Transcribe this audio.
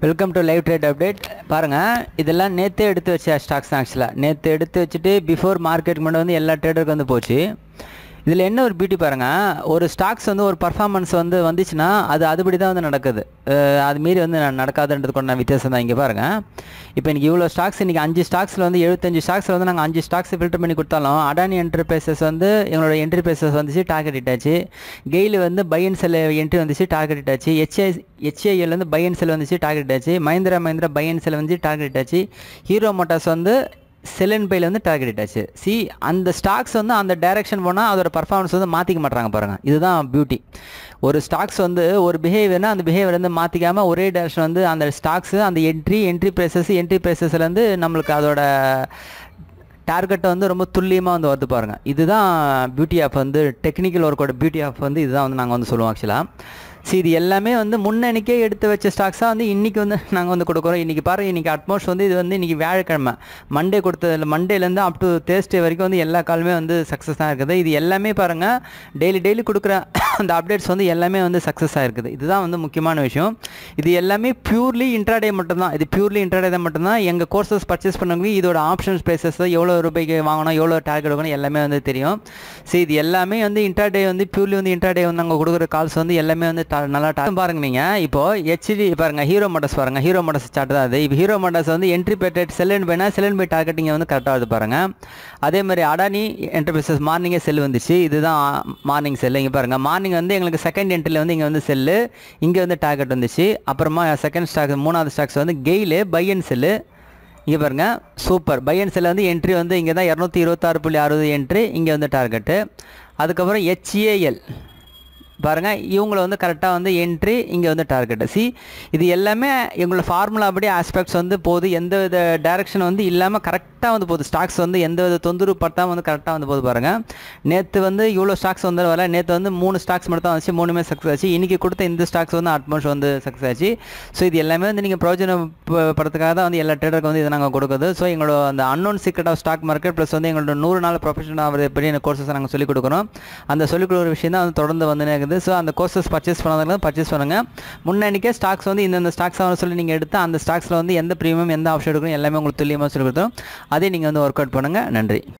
welcome to live trade update பாருங்கள் இதெல்லாம் நேற்றே எடுத்து வச்ச ஸ்டாக்ஸ் தான் ஆக்சுவலாக நேற்று எடுத்து வச்சுட்டு பிஃபோர் மார்க்கெட் முன்னாடி வந்து எல்லா ட்ரேடருக்கு வந்து போச்சு இதில் என்ன ஒரு பியூட்டி பாருங்கள் ஒரு ஸ்டாக்ஸ் வந்து ஒரு பர்ஃபார்மன்ஸ் வந்து வந்துச்சுன்னா அது அதுபடி தான் வந்து நடக்குது அஹ் அது மீறி வந்து ந- நடக்காதுன்றது கொண்ட வித்தியாசம் தான் இங்கே பாருங்கள் இப்போ இன்றைக்கி இவ்வளோ ஸ்டாக்ஸ் இன்றைக்கி அஞ்சு ஸ்டாக்ஸில் வந்து எழுபத்தஞ்சு ஸ்டாக்ஸில் வந்து நாங்கள் அஞ்சு ஸ்டாக்ஸ் ஃபில்டர் பண்ணி கொடுத்தாலும் அடானி என்டர்பிரைசஸ் வந்து எங்களோட என்டர்பிரைசஸ் வந்துச்சு டார்கெட் இட்டாச்சு கெயில் வந்து பை அண்ட் செல் என்ட்ரி வந்துச்சு டார்கெட் இட்டாச்சு ஹெச்ஐ ஹெச்ஐஎல் வந்து பை அண்ட் செல் வந்துச்சு டார்கெட் இட்டாச்சு Mahindra Mahindra buy and sell வந்து டார்கெட் இட்டாச்சு ஹீரோ மோட்டார்ஸ் வந்து செல் அண்ட் பையில் வந்து டார்கெட் இட்டாச்சு சி அந்த ஸ்டாக்ஸ் வந்து அந்த டைரக்ஷன் போனால் அதோட பர்ஃபார்மன்ஸ் வந்து மாற்றிக்க மாட்டாங்க பாருங்கள் இதுதான் பியூட்டி ஒரு ஸ்டாக்ஸ் வந்து ஒரு பிஹேவியர்னா அந்த பிஹேவியர் வந்து மாற்றிக்காமல் ஒரே டைரக்ஷன் வந்து அந்த ஸ்டாக்ஸு அந்த என்ட்ரி என்ட்ரி ப்ரைசஸ் என்ட்ரி ப்ரைசஸ்லேருந்து நம்மளுக்கு அதோட டார்கெட்டை வந்து ரொம்ப துல்லியமாக வந்து வருது பாருங்கள் இதுதான் பியூட்டி ஆஃப் வந்து டெக்னிக்கல் ஒர்க்கோட பியூட்டி ஆஃப் வந்து இதுதான் வந்து நாங்கள் வந்து சொல்லுவோம் ஆக்சுவலாக ஸோ இது எல்லாமே வந்து முன்னணிக்கே எடுத்து வச்ச ஸ்டாக்ஸாக வந்து இன்றைக்கி வந்து நாங்கள் வந்து கொடுக்குறோம் இன்றைக்கி பாருங்கள் இன்றைக்கி அட்மோஸ்ட் வந்து இது வந்து இன்றைக்கி வியாழக்கிழமை மண்டே கொடுத்ததில் மண்டேலேருந்து அப் டு தேர்ஸ்டே வரைக்கும் வந்து எல்லா காலுமே வந்து சக்ஸஸ் தான் இருக்குது இது எல்லாமே பாருங்கள் டெய்லி டெய்லி கொடுக்குற அந்த அப்டேட்ஸ் வந்து எல்லாமே வந்து சக்ஸஸ் ஆகிருக்குது இதுதான் வந்து முக்கியமான விஷயம் இது எல்லாமே பியூர்லி இன்ட்ராடே மட்டும்தான் இது பியூர்லி இன்ட்ராடே தான் மட்டும்தான் எங்கள் கோர்சஸ் பர்ச்சேஸ் பண்ணவங்க இதோட ஆப்ஷன்ஸ் ப்ரைஸஸ் எவ்வளோ ரூபாய்க்கு வாங்கணும் எவ்வளோ டார்கெட் வாங்கணும் எல்லாமே வந்து தெரியும் ஸோ இது எல்லாமே வந்து இன்ட்ராடே வந்து பியூர்லி வந்து இன்ட்ராடே வந்து நாங்கள் கொடுக்குற கால்ஸ் வந்து எல்லாமே வந்து ta- நல்லா ta- பாருங்க நீங்கள் இப்போ ஹெச்டி பாருங்க ஹீரோ மோட்டர்ஸ் பாருங்க ஹீரோ மோட்டர்ஸ் சார்ட் தான் அது இப்போ ஹீரோ மோட்டர்ஸ் வந்து என்ட்ரி பேட்டட் செல் அண்ட் பைனா செல் அண்ட் பை டார்கெட்டிங் வந்து கரெக்டாக வருது பாருங்க அதே மாதிரி அடானி என்டர்பிரைசஸ் மார்னிங்கே செல் வந்துச்சு இதுதான் மார்னிங் செல் இங்கே பாருங்க மார்னிங் வந்து எங்களுக்கு செகண்ட் என்ட்ரியில் வந்து இங்கே வந்து செல்லு இங்கே வந்து டார்கெட் வந்துச்சு அப்புறமா செகண்ட் ஸ்டாக் மூணாவது ஸ்டாக்ஸ் வந்து கெயிலு பை அண்ட் செல்லு இங்கே பாருங்க சூப்பர் பை அண்ட் செல்ல வந்து என்ட்ரி வந்து இங்கே தான் இரநூத்தி இருபத்தாறு புள்ளி அறுபது என்ட்ரி இங்கே வந்து டார்கெட்டு அதுக்கப்புறம் ஹெச்ஏஎல் பாருங்க இவங்கள வந்து கரெக்டாக வந்து என்ட்ரி இங்கே வந்து டார்கெட்டு சி இது எல்லாமே எங்களோட ஃபார்முலா அப்படி ஆஸ்பெக்ட்ஸ் வந்து போகுது எந்த வித டைரக்ஷன் வந்து இல்லாமல் கரெக்டாக வந்து போகுது ஸ்டாக்ஸ் வந்து எந்த வித தொந்தரவு படுத்தாமல் வந்து கரெக்டாக வந்து போகுது பாருங்க நேற்று வந்து இவ்வளோ ஸ்டாக்ஸ் வந்து வரல நேற்று வந்து மூணு ஸ்டாக்ஸ் மட்டும் தான் வந்துச்சு மூணுமே சக்ஸஸ் ஆச்சு இன்றைக்கி கொடுத்த இந்த ஸ்டாக்ஸ் வந்து அட்மோஸ்ட் வந்து சக்ஸஸ் ஆச்சு ஸோ இது எல்லாமே வந்து நீங்கள் பிரயோஜனப்படுறதுக்காக தான் வந்து எல்லா ட்ரேடருக்கும் வந்து இதை நாங்கள் கொடுக்குறது ஸோ எங்களோட அந்த unknown secret of stock market plus வந்து எங்களோட நூறு நாள் ப்ரொஃபஷனல் ஆகிற பெரிய கோர்சஸ் நாங்கள் சொல்லிக் கொடுக்குறோம் அந்த சொல்லிக் கொடுக்குற விஷயம் தான் வந்து தொடர்ந்து வந்து இருக்குது ஸோ அந்த கோர்சஸ் பர்ச்சேஸ் பண்ணாதவங்க பர்ச்சேஸ் பண்ணுங்கள் முன்னணிக்கே ஸ்டாக்ஸ் வந்து இந்தந்த ஸ்டாக்ஸ் ஆகணும் சொல்லி நீங்கள் எடுத்து அந்த ஸ்டாக்ஸில் வந்து எந்த ப்ரீமியம் எந்த ஆப்ஷன் எடுக்கணும் எல்லாமே உங்களுக்கு துல்லியமாக சொல்லி கொடுத்தோம் அதே நீங்கள் வந்து ஒர்க் அவுட் பண்ணுங்கள் நன்றி